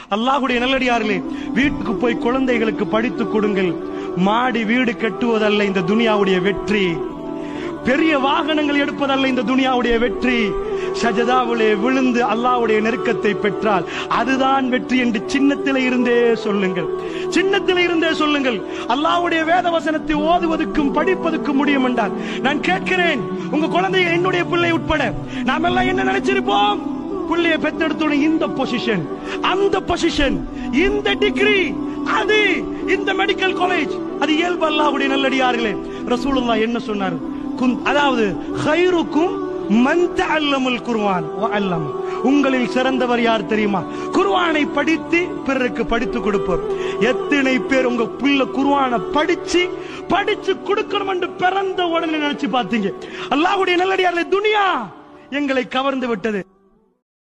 அல்லாஹ்வுடைய நல்லடியார்களே வீட்டுக்கு போய் குழந்தைகளுக்கு படித்து கொடுங்கள் மாடி வீடு கட்டுவதல்ல இந்த துனியாவுடைய வெற்றி பெரிய வாகனங்கள் எடுப்பதல்ல இந்த துனியாவுடைய வெற்றி சஜதாவிலே விழுந்து அல்லாஹ்வுடைய நெருக்கத்தை பெற்றால் அதுதான் வெற்றி என்று சின்னத்திலே இருந்தே சொல்லுங்கள் சின்னத்திலே இருந்தே சொல்லுங்கள் அல்லாஹ்வுடைய வேத வசனத்தை ஓதுவதற்கும் படிப்பதற்கும் முடியும் என்றால் நான் கேட்கிறேன் உங்க குழந்தைகள் என்னுடைய பிள்ளை உட்பட நாம் எல்லாம் என்ன நினைச்சிருப்போம் பிள்ளைய பெத்தெடுத்தோட இந்த பொசிஷன் அந்த பொசிஷன் இந்த டிகிரி அது இந்த மெடிக்கல் காலேஜ் அது இயல்பு அல்லாஹ்வுடைய நல்லடியார்களே ரசூலுல்லாஹ் என்ன சொன்னார் குன்- அதாவது ஹைருக்கும் மன் தஅல்லமுல் குர்ஆன் வ அல்லம உங்களில் சிறந்தவர் யார் தெரியுமா குர்ஆனை படித்து பிறருக்கு படித்து கொடுப்போர் எத்தனை பேர் உங்க புள்ள குர்ஆனை படிச்சு படிச்சு கொடுக்கணும் என்று பிறந்த உடனே நினைச்சு பார்த்தீங்க அல்லாஹ்வுடைய நல்லடியார்களே துனியா எங்களை கவர்ந்து விட்டது